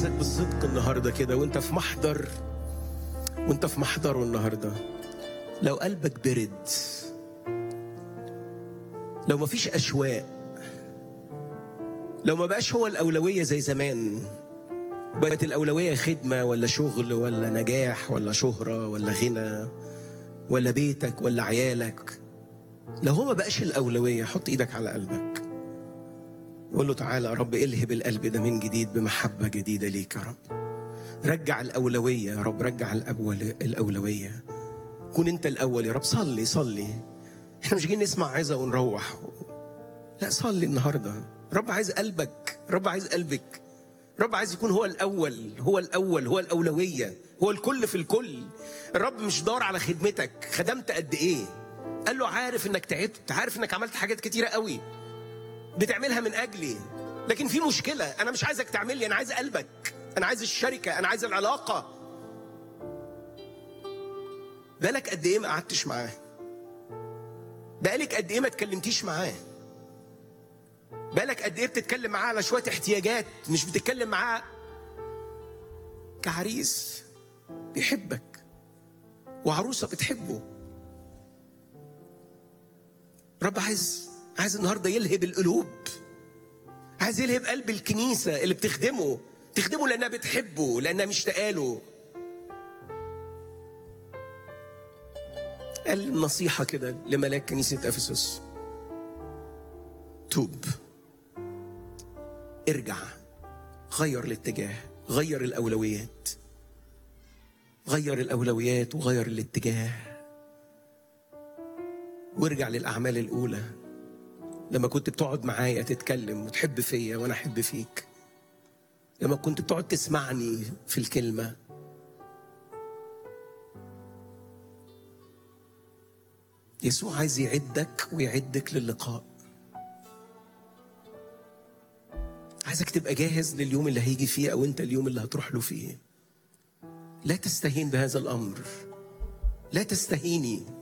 عايزك بالصدق النهارده كده وانت في محضر وانت في محضره النهارده لو قلبك برد لو مفيش اشواق لو ما بقاش هو الاولويه زي زمان بقت الاولويه خدمه ولا شغل ولا نجاح ولا شهره ولا غنى ولا بيتك ولا عيالك لو هو ما بقاش الاولويه حط ايدك على قلبك قول له تعالى يا رب الهب القلب ده من جديد بمحبه جديده ليك يا رب رجع الاولويه يا رب رجع الأول الاولويه كون انت الاول يا رب صلي صلي احنا مش جايين نسمع عظه ونروح لا صلي النهارده رب عايز قلبك رب عايز قلبك رب عايز يكون هو الاول هو الاول هو الاولويه هو الكل في الكل الرب مش دار على خدمتك خدمت قد ايه قال له عارف انك تعبت عارف انك عملت حاجات كتيره قوي بتعملها من اجلي لكن في مشكله انا مش عايزك تعمل لي انا عايز قلبك انا عايز الشركه انا عايز العلاقه بالك قد ايه ما قعدتش معاه بقالك قد ايه ما اتكلمتيش معاه بالك قد ايه بتتكلم معاه على شويه احتياجات مش بتتكلم معاه كعريس بيحبك وعروسه بتحبه رب عايز عايز النهارده يلهب القلوب عايز يلهب قلب الكنيسه اللي بتخدمه تخدمه لانها بتحبه لانها مشتاقه له قال نصيحة كده لملاك كنيسة أفسس توب ارجع غير الاتجاه غير الأولويات غير الأولويات وغير الاتجاه وارجع للأعمال الأولى لما كنت بتقعد معايا تتكلم وتحب فيا وأنا أحب فيك لما كنت بتقعد تسمعني في الكلمة يسوع عايز يعدك ويعدك للقاء عايزك تبقى جاهز لليوم اللي هيجي فيه او انت اليوم اللي هتروح له فيه لا تستهين بهذا الامر لا تستهيني